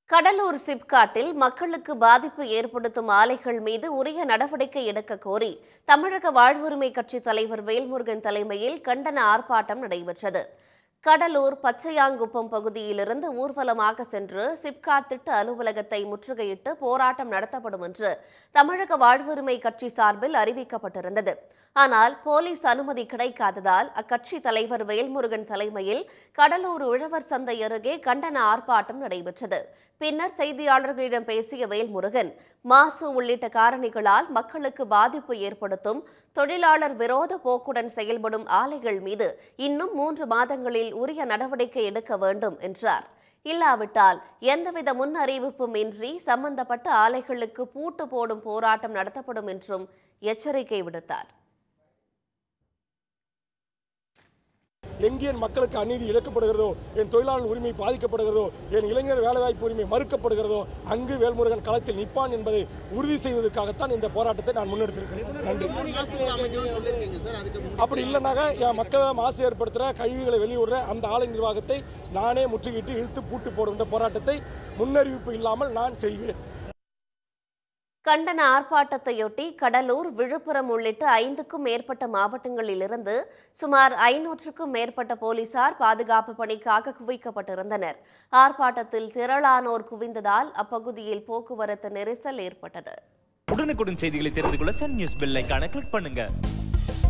கடலூர் சிப்காட்டில் மக்களுக்கு பாதிப்பு ஏற்படுத்தும் ஆலைகள் மீது உரிய நடவடிக்கை எடுக்க கோரி தமிழக வாழ்வுரிமை கட்சி தலைவர் வேல்முருகன் தலைமையில் கண்டன ஆர்ப்பாட்டம் நடைபெற்றது கடலூர் பச்சையாங்குப்பம் பகுதியிலிருந்து ஊர்வலமாக சென்று சிப்காட் திட்ட அலுவலகத்தை முற்றுகையிட்டு போராட்டம் நடத்தப்படும் என்று தமிழக வாழ்வுரிமை கட்சி சார்பில் அறிவிக்கப்பட்டிருந்தது ஆனால் போலீஸ் அனுமதி கிடைக்காததால் அக்கட்சி தலைவர் வேல்முருகன் தலைமையில் கடலூர் உழவர் சந்தை அருகே கண்டன ஆர்ப்பாட்டம் நடைபெற்றது பின்னர் செய்தியாளர்களிடம் பேசிய வேல்முருகன் மாசு உள்ளிட்ட காரணிகளால் மக்களுக்கு பாதிப்பு ஏற்படுத்தும் தொழிலாளர் விரோத போக்குடன் செயல்படும் ஆலைகள் மீது இன்னும் மூன்று மாதங்களில் உரிய நடவடிக்கை எடுக்க வேண்டும் என்றார் இல்லாவிட்டால் எந்தவித முன் அறிவிப்பும் இன்றி சம்பந்தப்பட்ட ஆலைகளுக்கு பூட்டு போடும் போராட்டம் நடத்தப்படும் என்றும் எச்சரிக்கை விடுத்தார் எங்கே என் மக்களுக்கு அநீதி இழக்கப்படுகிறதோ என் தொழிலாளர் உரிமை பாதிக்கப்படுகிறதோ என் இளைஞர் வேலைவாய்ப்பு உரிமை மறுக்கப்படுகிறதோ அங்கு வேல்முருகன் களத்தில் நிற்பான் என்பதை உறுதி செய்வதற்காகத்தான் இந்த போராட்டத்தை நான் முன்னெடுத்திருக்கிறேன் நன்றி அப்படி இல்லைனாக்கா என் மக்களை மாசு ஏற்படுத்துகிற கழிவுகளை வெளியிடுற அந்த ஆலை நிர்வாகத்தை நானே முற்றுகிட்டு இழுத்து பூட்டு போடுகின்ற போராட்டத்தை முன்னறிவிப்பு இல்லாமல் நான் செய்வேன் கண்டன ஆர்ப்பாட்டத்தையொட்டி கடலூர் விழுப்புரம் உள்ளிட்ட ஐந்துக்கும் மேற்பட்ட மாவட்டங்களிலிருந்து சுமார் ஐநூற்றுக்கும் மேற்பட்ட போலீசார் பாதுகாப்பு பணிக்காக குவிக்கப்பட்டிருந்தனர் ஆர்ப்பாட்டத்தில் திரளானோர் குவிந்ததால் அப்பகுதியில் போக்குவரத்து நெரிசல் ஏற்பட்டது உடனுக்குடன் செய்திகளை தெரிந்து கொள்ள சன் நியூஸ் பெல் ஐகானை கிளிக் பண்ணுங்க